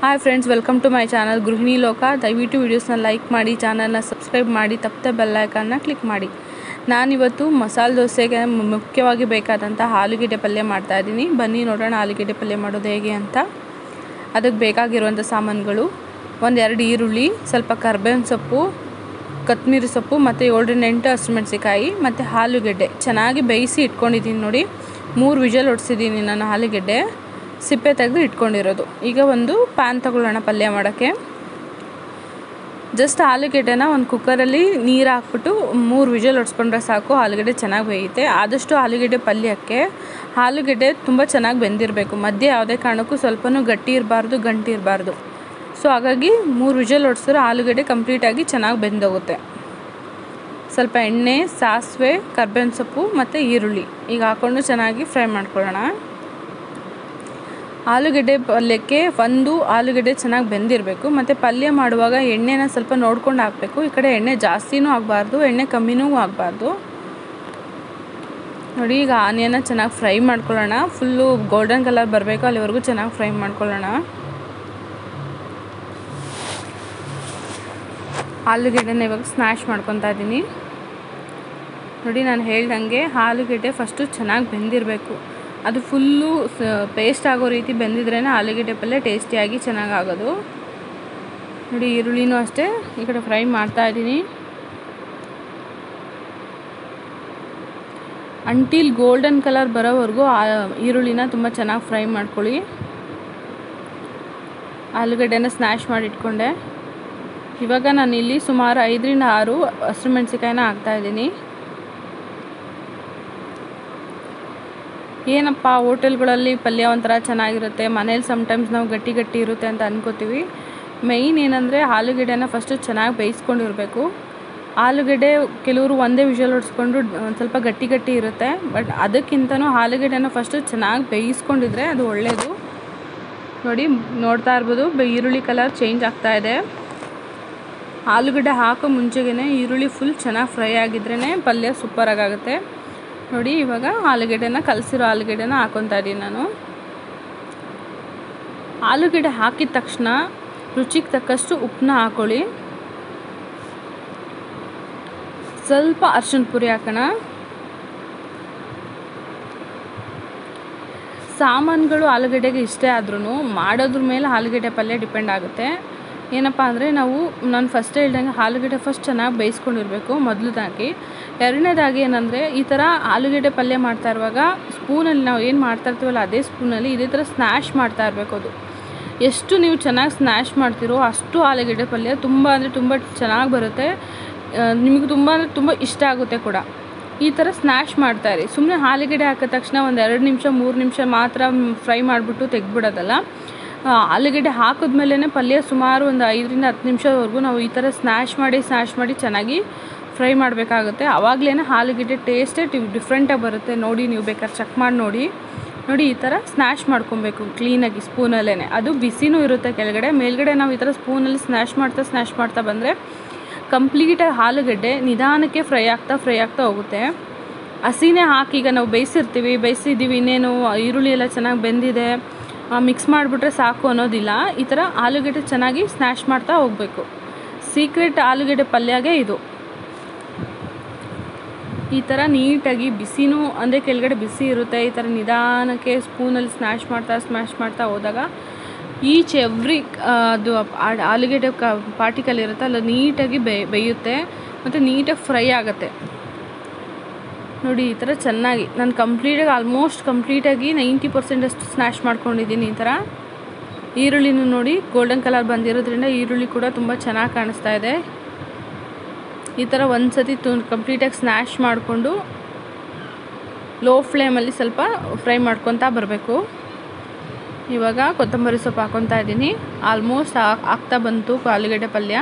hi friends welcome to my channel Grihini Loka ದಯವಿಟ್ಟು ವೀಡಿಯೋಸ್ನ like ಮಾಡಿ ಚಾನಲ್ನ ಸಬ್ಸ್ಕ್ರೈಬ್ ಮಾಡಿ ತಪ್ಪದೆ ಬೆಲ್ಲೈಕನ್ನ ಕ್ಲಿಕ್ ಮಾಡಿ ನಾನಿವತ್ತು ಮಸಾಲೆ ದೋಸೆಗೆ ಮು- ಮುಖ್ಯವಾಗಿ ಬೇಕಾದಂಥ ಆಲೂಗೆಡ್ಡೆ ಪಲ್ಯ ಮಾಡ್ತಾಯಿದ್ದೀನಿ ಬನ್ನಿ ನೋಡೋಣ ಆಲೂಗೆಡ್ಡೆ ಪಲ್ಯ ಮಾಡೋದು ಹೇಗೆ ಅಂತ ಅದಕ್ಕೆ ಬೇಕಾಗಿರುವಂಥ ಸಾಮಾನುಗಳು ಒಂದೆರಡು ಈರುಳ್ಳಿ ಸ್ವಲ್ಪ ಕರ್ಬೇವಿನ ಸೊಪ್ಪು ಕೊತ್ತಂಬರಿ ಸೊಪ್ಪು ಮತ್ತು ಏಳರಿಂದ ಎಂಟು ಹಸಿಮೆಣಸಿಕಾಯಿ ಮತ್ತು ಆಲೂಗೆಡ್ಡೆ ಚೆನ್ನಾಗಿ ಬೇಯಿಸಿ ಇಟ್ಕೊಂಡಿದ್ದೀನಿ ನೋಡಿ ಮೂರು ವಿಜಲ್ ಹೊಡ್ಸಿದ್ದೀನಿ ನಾನು ಆಲೂಗೆಡ್ಡೆ ಸಿಪ್ಪೆ ತೆಗೆದು ಇಟ್ಕೊಂಡಿರೋದು ಈಗ ಒಂದು ಪ್ಯಾನ್ ತಗೊಳ್ಳೋಣ ಪಲ್ಯ ಮಾಡೋಕ್ಕೆ ಜಸ್ಟ್ ಆಲೂಗೆಡ್ಡೆನ ಒಂದು ಕುಕ್ಕರಲ್ಲಿ ನೀರು ಹಾಕ್ಬಿಟ್ಟು ಮೂರು ವಿಜಲ್ ಹೊಡ್ಸ್ಕೊಂಡ್ರೆ ಸಾಕು ಆಲೂಗೆಡ್ಡೆ ಚೆನ್ನಾಗಿ ಬೇಯುತ್ತೆ ಆದಷ್ಟು ಆಲೂಗೆಡ್ಡೆ ಪಲ್ಯಕ್ಕೆ ಆಲೂಗೆಡ್ಡೆ ತುಂಬ ಚೆನ್ನಾಗಿ ಬೆಂದಿರಬೇಕು ಮಧ್ಯೆ ಯಾವುದೇ ಕಾರಣಕ್ಕೂ ಸ್ವಲ್ಪನೂ ಗಟ್ಟಿ ಇರಬಾರ್ದು ಗಂಟಿ ಇರಬಾರ್ದು ಸೊ ಹಾಗಾಗಿ ಮೂರು ವಿಜಲ್ ಹೊಡ್ಸಿದ್ರೆ ಆಲೂಗೆಡ್ಡೆ ಕಂಪ್ಲೀಟಾಗಿ ಚೆನ್ನಾಗಿ ಬೆಂದೋಗುತ್ತೆ ಸ್ವಲ್ಪ ಎಣ್ಣೆ ಸಾಸಿವೆ ಕರ್ಬೇವಿನ ಸೊಪ್ಪು ಮತ್ತು ಈರುಳ್ಳಿ ಈಗ ಹಾಕ್ಕೊಂಡು ಚೆನ್ನಾಗಿ ಫ್ರೈ ಮಾಡ್ಕೊಳ್ಳೋಣ ಆಲೂಗೆಡ್ಡೆ ಪಲ್ಯಕ್ಕೆ ಒಂದು ಆಲೂಗೆಡ್ಡೆ ಚೆನ್ನಾಗಿ ಬೆಂದಿರಬೇಕು ಮತ್ತು ಪಲ್ಯ ಮಾಡುವಾಗ ಎಣ್ಣೆನ ಸ್ವಲ್ಪ ನೋಡ್ಕೊಂಡು ಹಾಕಬೇಕು ಈ ಕಡೆ ಎಣ್ಣೆ ಜಾಸ್ತಿನೂ ಆಗಬಾರ್ದು ಎಣ್ಣೆ ಕಮ್ಮಿನೂ ಆಗಬಾರ್ದು ನೋಡಿ ಈಗ ಆನಿಯನ್ನ ಚೆನ್ನಾಗಿ ಫ್ರೈ ಮಾಡ್ಕೊಳ್ಳೋಣ ಫುಲ್ಲು ಗೋಲ್ಡನ್ ಕಲರ್ ಬರಬೇಕು ಅಲ್ಲಿವರೆಗೂ ಚೆನ್ನಾಗಿ ಫ್ರೈ ಮಾಡ್ಕೊಳ್ಳೋಣ ಆಲೂಗೆಡ್ಡೆನ ಇವಾಗ ಸ್ಮ್ಯಾಶ್ ಮಾಡ್ಕೊತಾ ಇದ್ದೀನಿ ನೋಡಿ ನಾನು ಹೇಳ್ದಂಗೆ ಆಲೂಗೆಡ್ಡೆ ಫಸ್ಟು ಚೆನ್ನಾಗಿ ಬೆಂದಿರಬೇಕು ಅದು ಫುಲ್ಲು ಪೇಸ್ಟ್ ಆಗೋ ರೀತಿ ಬೆಂದಿದ್ರೇ ಆಲೂಗೆಡ್ಡೆ ಪಲ್ಯ ಟೇಸ್ಟಿಯಾಗಿ ಚೆನ್ನಾಗಿ ಆಗೋದು ನೋಡಿ ಈರುಳ್ಳಿನೂ ಅಷ್ಟೇ ಈ ಕಡೆ ಫ್ರೈ ಮಾಡ್ತಾ ಇದ್ದೀನಿ ಅಂಟಿಲ್ ಗೋಲ್ಡನ್ ಕಲರ್ ಬರೋವರೆಗೂ ಆ ಈರುಳ್ಳಿನ ತುಂಬ ಚೆನ್ನಾಗಿ ಫ್ರೈ ಮಾಡ್ಕೊಳ್ಳಿ ಆಲೂಗಡ್ಡೆನ ಸ್ನ್ಯಾಶ್ ಮಾಡಿ ಇಟ್ಕೊಂಡೆ ಇವಾಗ ನಾನು ಇಲ್ಲಿ ಸುಮಾರು ಐದರಿಂದ ಆರು ಹಸಿಮೆಣ್ಸಿಕಾಯಿನ ಹಾಕ್ತಾಯಿದ್ದೀನಿ ಏನಪ್ಪ ಹೋಟೆಲ್ಗಳಲ್ಲಿ ಪಲ್ಯ ಒಂಥರ ಚೆನ್ನಾಗಿರುತ್ತೆ ಮನೇಲಿ ಸಮ್ಟೈಮ್ಸ್ ನಾವು ಗಟ್ಟಿ ಗಟ್ಟಿ ಇರುತ್ತೆ ಅಂತ ಅನ್ಕೋತೀವಿ ಮೈನ್ ಏನಂದರೆ ಆಲೂಗೆಡ್ಡೆನ ಫಸ್ಟು ಚೆನ್ನಾಗಿ ಬೇಯಿಸ್ಕೊಂಡಿರಬೇಕು ಆಲೂಗೆಡ್ಡೆ ಕೆಲವರು ಒಂದೇ ವಿಷಲ್ ಹೊಡ್ಸ್ಕೊಂಡು ಒಂದು ಸ್ವಲ್ಪ ಗಟ್ಟಿ ಗಟ್ಟಿ ಇರುತ್ತೆ ಬಟ್ ಅದಕ್ಕಿಂತನೂ ಆಲೂಗೆಡ್ಡೆನ ಫಸ್ಟು ಚೆನ್ನಾಗಿ ಬೇಯಿಸ್ಕೊಂಡಿದ್ರೆ ಅದು ಒಳ್ಳೆಯದು ನೋಡಿ ನೋಡ್ತಾ ಇರ್ಬೋದು ಬೆ- ಈರುಳ್ಳಿ ಕಲರ್ ಚೇಂಜ್ ಆಗ್ತಾ ಇದೆ ಆಲೂಗಡ್ಡೆ ಹಾಕೋ ಮುಂಚೆಗೆ ಈರುಳ್ಳಿ ಫುಲ್ ಚೆನ್ನಾಗಿ ಫ್ರೈ ಆಗಿದ್ರೇ ಪಲ್ಯ ಸೂಪರಾಗಿ ಆಗುತ್ತೆ ನೋಡಿ ಇವಾಗ ಆಲೂಗೆಡ್ಡೆನ ಕಲಸಿರೋ ಆಲೂಗೆಡ್ಡೆನ ಹಾಕೊತಾ ಇದ್ದೀನಿ ನಾನು ಆಲೂಗೆಡ್ಡೆ ಹಾಕಿದ ತಕ್ಷಣ ರುಚಿಗೆ ತಕ್ಕಷ್ಟು ಉಪ್ಪನ್ನ ಹಾಕೊಳ್ಳಿ ಸ್ವಲ್ಪ ಅರ್ಶಿಣ ಪುರಿ ಹಾಕೋಣ ಸಾಮಾನುಗಳು ಆಲೂಗಡ್ಡೆಗೆ ಇಷ್ಟೇ ಆದ್ರೂ ಮಾಡೋದ್ರ ಮೇಲೆ ಆಲೂಗಡ್ಡೆ ಪಲ್ಯ ಡಿಪೆಂಡ್ ಆಗುತ್ತೆ ಏನಪ್ಪ ಅಂದರೆ ನಾವು ನಾನು ಫಸ್ಟ್ ಹೇಳ್ದಂಗೆ ಆಲೂಗಡ್ಡೆ ಫಸ್ಟ್ ಚೆನ್ನಾಗಿ ಬೇಯಿಸ್ಕೊಂಡಿರಬೇಕು ಮೊದಲದಾಗಿ ಎರಡನೇದಾಗಿ ಏನಂದರೆ ಈ ಥರ ಆಲೂಗಡ್ಡೆ ಪಲ್ಯ ಮಾಡ್ತಾ ಇರುವಾಗ ಸ್ಪೂನಲ್ಲಿ ನಾವು ಏನು ಮಾಡ್ತಾ ಇರ್ತೀವಲ್ಲ ಅದೇ ಸ್ಪೂನಲ್ಲಿ ಇದೇ ಥರ ಸ್ನ್ಯಾಶ್ ಮಾಡ್ತಾ ಇರಬೇಕು ಅದು ಎಷ್ಟು ನೀವು ಚೆನ್ನಾಗಿ ಸ್ನ್ಯಾಶ್ ಮಾಡ್ತೀರೋ ಅಷ್ಟು ಆಲೂಗಡ್ಡೆ ಪಲ್ಯ ತುಂಬ ಅಂದರೆ ತುಂಬ ಚೆನ್ನಾಗಿ ಬರುತ್ತೆ ನಿಮಗೆ ತುಂಬ ಅಂದರೆ ತುಂಬ ಇಷ್ಟ ಆಗುತ್ತೆ ಕೂಡ ಈ ಥರ ಸ್ನ್ಯಾಶ್ ಮಾಡ್ತಾರೆ ಸುಮ್ಮನೆ ಆಲೂಗಡ್ಡೆ ಹಾಕಿದ ತಕ್ಷಣ ಒಂದು ಎರಡು ನಿಮಿಷ ಮೂರು ನಿಮಿಷ ಮಾತ್ರ ಫ್ರೈ ಮಾಡಿಬಿಟ್ಟು ತೆಗ್ದುಬಿಡೋದಲ್ಲ ಆ, ಆಲೂಗಡ್ಡೆ ಹಾಕಿದ್ಮೇಲೆ ಪಲ್ಯ ಸುಮಾರು ಒಂದು ಐದರಿಂದ ಹತ್ತು ನಿಮಿಷದವರೆಗೂ ನಾವು ಈ ಥರ ಸ್ನ್ಯಾಶ್ ಮಾಡಿ ಸ್ನ್ಯಾಶ್ ಮಾಡಿ ಚೆನ್ನಾಗಿ ಫ್ರೈ ಮಾಡಬೇಕಾಗುತ್ತೆ ಆವಾಗಲೇ ಆಲೂಗಡ್ಡೆ ಟೇಸ್ಟೇ ಟಿ ಡಿಫ್ರೆಂಟಾಗಿ ಬರುತ್ತೆ ನೋಡಿ ನೀವು ಬೇಕಾದ್ರೆ ಚೆಕ್ ಮಾಡಿ ನೋಡಿ ನೋಡಿ ಈ ಥರ ಸ್ನ್ಯಾಶ್ ಮಾಡ್ಕೊಬೇಕು ಕ್ಲೀನಾಗಿ ಸ್ಪೂನಲ್ಲೇ ಅದು ಬಿಸಿನೂ ಇರುತ್ತೆ ಕೆಳಗಡೆ ಮೇಲ್ಗಡೆ ನಾವು ಈ ಥರ ಸ್ಪೂನಲ್ಲಿ ಸ್ನ್ಯಾಶ್ ಮಾಡ್ತಾ ಸ್ನ್ಯಾಶ್ ಮಾಡ್ತಾ ಬಂದರೆ ಕಂಪ್ಲೀಟಾಗಿ ಆಲೂಗಡ್ಡೆ ನಿಧಾನಕ್ಕೆ ಫ್ರೈ ಆಗ್ತಾ ಫ್ರೈ ಆಗ್ತಾ ಹೋಗುತ್ತೆ ಹಸಿನೇ ಹಾಕಿ ಈಗ ನಾವು ಬೇಯಿಸಿರ್ತೀವಿ ಬೇಯಿಸಿದ್ದೀವಿ ಇನ್ನೇನು ಈರುಳ್ಳಿ ಎಲ್ಲ ಚೆನ್ನಾಗಿ ಬೆಂದಿದೆ ಮಿಕ್ಸ್ ಮಾಡಿಬಿಟ್ರೆ ಸಾಕು ಅನ್ನೋದಿಲ್ಲ ಈ ಥರ ಆಲೂಗಡ್ಡೆ ಚೆನ್ನಾಗಿ ಸ್ನ್ಯಾಶ್ ಮಾಡ್ತಾ ಹೋಗಬೇಕು ಸೀಕ್ರೆಟ್ ಆಲೂಗಡ್ಡೆ ಪಲ್ಯಗೆ ಇದು ಈ ಥರ ನೀಟಾಗಿ ಬಿಸಿನೂ ಅಂದರೆ ಕೆಳಗಡೆ ಬಿಸಿ ಇರುತ್ತೆ ಈ ಥರ ನಿಧಾನಕ್ಕೆ ಸ್ಪೂನಲ್ಲಿ ಸ್ಮ್ಯಾಶ್ ಮಾಡ್ತಾ ಸ್ಮ್ಯಾಶ್ ಮಾಡ್ತಾ ಹೋದಾಗ ಈಚ್ ಎವ್ರಿ ಅದು ಆ- ಆಲೂಗೆಡ್ಡೆ ಕ ಪಾರ್ಟಿಕಲ್ ಇರುತ್ತೆ ಅಲ್ಲ ನೀಟಾಗಿ ಬೇ ಬೇಯುತ್ತೆ ಮತ್ತು ನೀಟಾಗಿ ಫ್ರೈ ಆಗುತ್ತೆ ನೋಡಿ ಈ ಥರ ಚೆನ್ನಾಗಿ ನಾನು ಕಂಪ್ಲೀಟಾಗಿ ಆಲ್ಮೋಸ್ಟ್ ಕಂಪ್ಲೀಟಾಗಿ ನೈಂಟಿ ಪರ್ಸೆಂಟಷ್ಟು ಸ್ನ್ಯಾಶ್ ಮಾಡ್ಕೊಂಡಿದ್ದೀನಿ ಈ ಥರ ಈರುಳ್ಳಿನೂ ನೋಡಿ ಗೋಲ್ಡನ್ ಕಲರ್ ಬಂದಿರೋದ್ರಿಂದ ಈರುಳ್ಳಿ ಕೂಡ ತುಂಬ ಚೆನ್ನಾಗಿ ಕಾಣಿಸ್ತಾ ಇದೆ ಈ ಥರ ಒಂದು ಸತಿ ತು ಕಂಪ್ಲೀಟಾಗಿ ಸ್ನ್ಯಾಶ್ ಮಾಡಿಕೊಂಡು ಲೋ ಫ್ಲೇಮಲ್ಲಿ ಸ್ವಲ್ಪ ಫ್ರೈ ಮಾಡ್ಕೊತಾ ಬರಬೇಕು ಇವಾಗ ಕೊತ್ತಂಬರಿ ಸೊಪ್ಪು ಹಾಕ್ಕೊತಾ ಇದ್ದೀನಿ ಆಲ್ಮೋಸ್ಟ್ ಆಗ್ತಾ ಬಂತು ಆಲೂಗಡ್ಡೆ ಪಲ್ಯ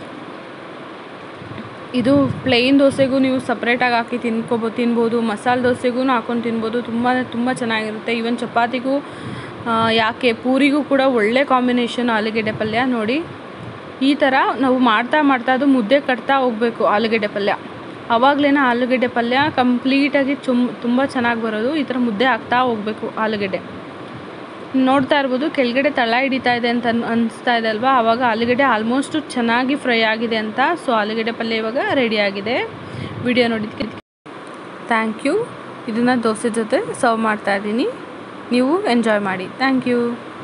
ಇದು ಪ್ಲೇನ್ ದೋಸೆಗೂ ನೀವು ಸಪ್ರೇಟಾಗಿ ಹಾಕಿ ತಿನ್ಕೋಬೋದು ತಿನ್ಬೋದು ಮಸಾಲೆ ದೋಸೆಗೂ ಹಾಕೊಂಡು ತಿನ್ಬೋದು ತುಂಬ ತುಂಬ ಚೆನ್ನಾಗಿರುತ್ತೆ ಈವನ್ ಚಪಾತಿಗೂ ಆ, ಯಾಕೆ ಪೂರಿಗೂ ಕೂಡ ಒಳ್ಳೆ ಕಾಂಬಿನೇಷನ್ ಆಲೂಗೆಡ್ಡೆ ಪಲ್ಯ ನೋಡಿ ಈ ಥರ ನಾವು ಮಾಡ್ತಾ ಮಾಡ್ತಾ ಅದು ಮುದ್ದೆ ಕಟ್ತಾ ಹೋಗಬೇಕು ಆಲೂಗೆಡ್ಡೆ ಪಲ್ಯ ಆವಾಗಲೇ ಆಲೂಗೆಡ್ಡೆ ಪಲ್ಯ ಕಂಪ್ಲೀಟಾಗಿ ಚುಮ್ ತುಂಬ ಚೆನ್ನಾಗಿ ಬರೋದು ಈ ಥರ ಮುದ್ದೆ ಹಾಕ್ತಾ ಹೋಗಬೇಕು ಆಲೂಗೆಡ್ಡೆ ನೋಡ್ತಾ ಇರ್ಬೋದು ಕೆಳಗಡೆ ತಳ ಹಿಡಿತಾ ಇದೆ ಅಂತ ಅನ್ ಅನಿಸ್ತಾ ಇದೆ ಅಲ್ವಾ ಆವಾಗ ಆಲೂಗಡ್ಡೆ ಆಲ್ಮೋಸ್ಟು ಚೆನ್ನಾಗಿ ಫ್ರೈ ಆಗಿದೆ ಅಂತ ಸೊ ಆಲೂಗಡ್ಡೆ ಪಲ್ಯ ಇವಾಗ ರೆಡಿ ಆಗಿದೆ ವಿಡಿಯೋ ನೋಡಿದ್ದಕ್ಕೆ ಥ್ಯಾಂಕ್ ಯು ಇದನ್ನು ದೋಸೆ ಜೊತೆ ಸರ್ವ್ ಮಾಡ್ತಾ ಇದ್ದೀನಿ ನೀವು ಎಂಜಾಯ್ ಮಾಡಿ ಥ್ಯಾಂಕ್ ಯು